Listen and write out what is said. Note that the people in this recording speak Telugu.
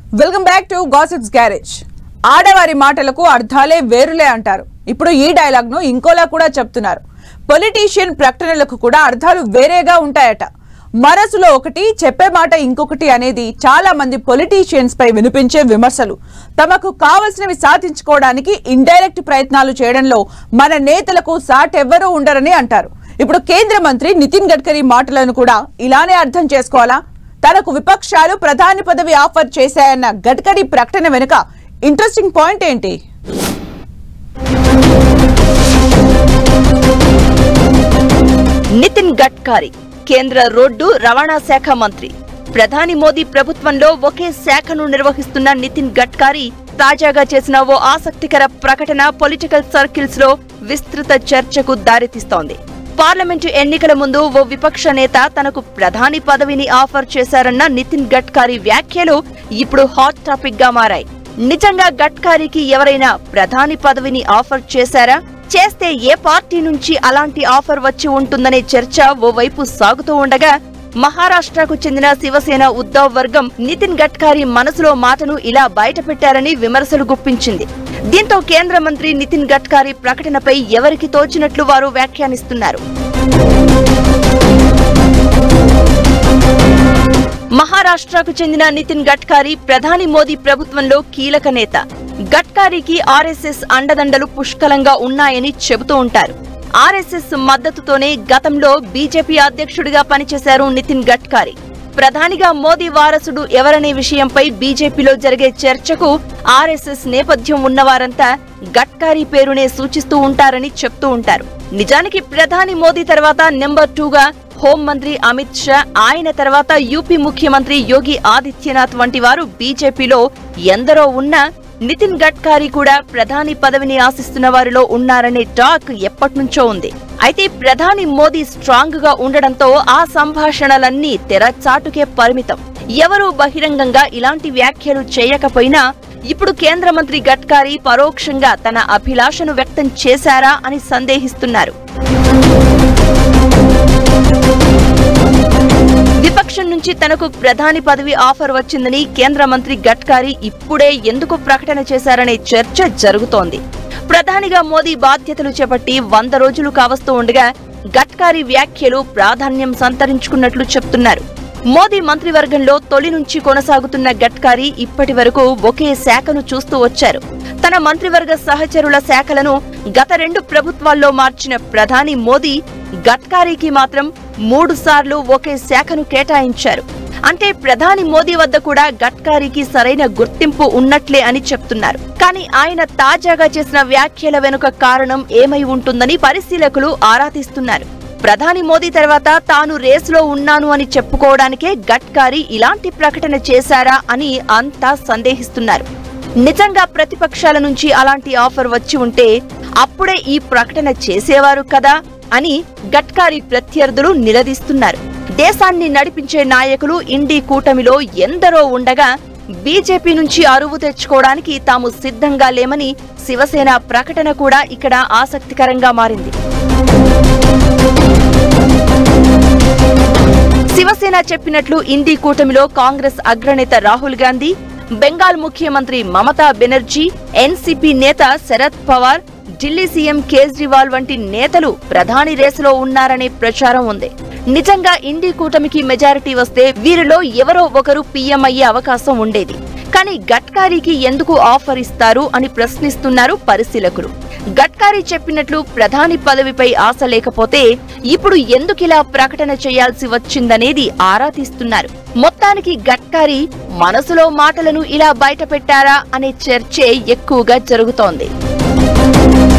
welcome back to gossips garage ఆడవారి మాటలకు అర్థాలే వేరులే అంటారు ఇప్పుడు ఈ డైలాగ్ ను ఇంకోలా కూడా చెప్తున్నారు పొలిటీషియన్ ప్రకటనలకు కూడా అర్థాలు వేరేగా ఉంటాయట మనసులో ఒకటి చెప్పే మాట ఇంకొకటి అనేది చాలా మంది పొలిటీషియన్స్ పై వినిపించే విమర్శలు తమకు కావలసినవి సాధించుకోవడానికి ఇండైరెక్ట్ ప్రయత్నాలు చేయడంలో మన నేతలకు సాటెవ్వరూ ఉండరని అంటారు ఇప్పుడు కేంద్ర మంత్రి నితిన్ గడ్కరీ మాటలను కూడా ఇలానే అర్థం చేసుకోవాలా తనకు విపక్షాలు ప్రధాని పదవి ఆఫర్ చేశాయన్న గడ్కరీ ప్రకటన వెనుక ఇంట్రెస్టింగ్ పాయింట్ ఏంటి నితిన్ గడ్కరీ కేంద్ర రోడ్డు రవాణా శాఖ మంత్రి ప్రధాని మోదీ ప్రభుత్వంలో ఒకే శాఖను నిర్వహిస్తున్న నితిన్ గడ్కరీ తాజాగా చేసిన ఓ ఆసక్తికర ప్రకటన పొలిటికల్ సర్కిల్స్ లో విస్తృత చర్చకు దారితీస్తోంది పార్లమెంటు ఎన్నికల ముందు ఓ విపక్ష నేత తనకు ప్రధాని పదవిని ఆఫర్ చేశారన్న నితిన్ గడ్కరీ వ్యాఖ్యలు ఇప్పుడు హాట్ టాపిక్ గా మారాయి నిజంగా గడ్కరీకి ఎవరైనా ప్రధాని పదవిని ఆఫర్ చేశారా చేస్తే ఏ పార్టీ నుంచి అలాంటి ఆఫర్ వచ్చి ఉంటుందనే చర్చ ఓవైపు సాగుతూ ఉండగా మహారాష్ట్రకు చెందిన శివసేన ఉద్ధవ్ వర్గం నితిన్ గడ్కరీ మనసులో మాటను ఇలా బయటపెట్టారని విమర్శలు గుప్పించింది దీంతో కేంద్ర మంత్రి నితిన్ గడ్కరీ ప్రకటనపై ఎవరికి తోచినట్లు వారు వ్యాఖ్యానిస్తున్నారు మహారాష్ట్రకు చెందిన నితిన్ గడ్కరీ ప్రధాని మోదీ ప్రభుత్వంలో కీలక నేత గడ్కరీకి ఆర్ఎస్ఎస్ అండదండలు పుష్కలంగా ఉన్నాయని చెబుతూ ఉంటారు ఆర్ఎస్ఎస్ మద్దతుతోనే గతంలో బీజేపీ అధ్యక్షుడిగా పనిచేశారు నితిన్ గడ్కరీ ప్రధానిగా మోదీ వారసుడు ఎవరనే విషయంపై బీజేపీలో జరిగే చర్చకు ఆర్ఎస్ఎస్ నేపథ్యం ఉన్నవారంతా గడ్కరీ పేరునే సూచిస్తూ ఉంటారని చెప్తూ ఉంటారు నిజానికి ప్రధాని మోదీ తర్వాత నెంబర్ టూగా హోంమంత్రి అమిత్ షా ఆయన తర్వాత యూపీ ముఖ్యమంత్రి యోగి ఆదిత్యనాథ్ వంటి వారు బీజేపీలో ఎందరో ఉన్నా నితిన్ గడ్కరీ కూడా ప్రధాని పదవిని ఆశిస్తున్న వారిలో ఉన్నారనే టాక్ ఎప్పటినుంచో ఉంది అయితే ప్రధాని మోదీ స్ట్రాంగ్ గా ఉండడంతో ఆ సంభాషణలన్నీ తెరచాటుకే పరిమితం ఎవరూ బహిరంగంగా ఇలాంటి వ్యాఖ్యలు చేయకపోయినా ఇప్పుడు కేంద్ర మంత్రి గడ్కరీ పరోక్షంగా తన అభిలాషను వ్యక్తం చేశారా అని సందేహిస్తున్నారు విపక్షం నుంచి తనకు ప్రధాని పదవి ఆఫర్ వచ్చిందని కేంద్ర మంత్రి గడ్కరీ ఇప్పుడే ఎందుకు ప్రకటన చేశారనే చర్చ జరుగుతోంది ప్రధానిగా మోదీ బాధ్యతలు చేపట్టి వంద రోజులు కావస్తూ ఉండగా గడ్కరీ వ్యాఖ్యలు ప్రాధాన్యం సంతరించుకున్నట్లు చెప్తున్నారు మోదీ మంత్రివర్గంలో తొలి నుంచి కొనసాగుతున్న గడ్కరీ ఇప్పటి వరకు ఒకే శాఖను చూస్తూ వచ్చారు తన మంత్రివర్గ సహచరుల శాఖలను గత రెండు ప్రభుత్వాల్లో మార్చిన ప్రధాని మోదీ గడ్కరీకి మాత్రం మూడు సార్లు ఒకే శాఖను కేటాయించారు అంటే ప్రధాని మోదీ వద్ద కూడా గడ్కరీకి సరైన గుర్తింపు ఉన్నట్లే అని చెప్తున్నారు కానీ ఆయన తాజాగా చేసిన వ్యాఖ్యల వెనుక కారణం ఏమై ఉంటుందని పరిశీలకులు ఆరా తీస్తున్నారు ప్రధాని మోదీ తర్వాత తాను రేసులో ఉన్నాను అని చెప్పుకోవడానికే గడ్కరీ ఇలాంటి ప్రకటన చేశారా అని అంతా సందేహిస్తున్నారు నిజంగా ప్రతిపక్షాల నుంచి అలాంటి ఆఫర్ వచ్చి ఉంటే అప్పుడే ఈ ప్రకటన చేసేవారు కదా అని గడ్కరీ ప్రత్యర్థులు నిలదీస్తున్నారు దేశాన్ని నడిపించే నాయకులు ఇండి కూటమిలో ఎందరో ఉండగా బీజేపీ నుంచి అరువు తెచ్చుకోవడానికి తాము సిద్ధంగా లేమని శివసేన ప్రకటన కూడా ఇక్కడ ఆసక్తికరంగా మారింది శివసేన చెప్పినట్లు ఇండి కూటమిలో కాంగ్రెస్ అగ్రనేత రాహుల్ గాంధీ బెంగాల్ ముఖ్యమంత్రి మమతా బెనర్జీ ఎన్సీపీ నేత శరద్ పవార్ ఢిల్లీ సీఎం కేజ్రీవాల్ వంటి నేతలు ప్రధాని రేసులో ఉన్నారనే ప్రచారం ఉంది నిజంగా ఇండి కూటమికి మెజారిటీ వస్తే వీరిలో ఎవరో ఒకరు పీఎం అయ్యే అవకాశం ఉండేది కానీ గడ్కరీకి ఎందుకు ఆఫర్ ఇస్తారు అని ప్రశ్నిస్తున్నారు పరిశీలకులు గడ్కరీ చెప్పినట్లు ప్రధాని పదవిపై ఆశ లేకపోతే ఇప్పుడు ఎందుకిలా ప్రకటన చేయాల్సి వచ్చిందనేది ఆరా తీస్తున్నారు మొత్తానికి గడ్కరీ మనసులో మాటలను ఇలా బయటపెట్టారా అనే చర్చే ఎక్కువగా జరుగుతోంది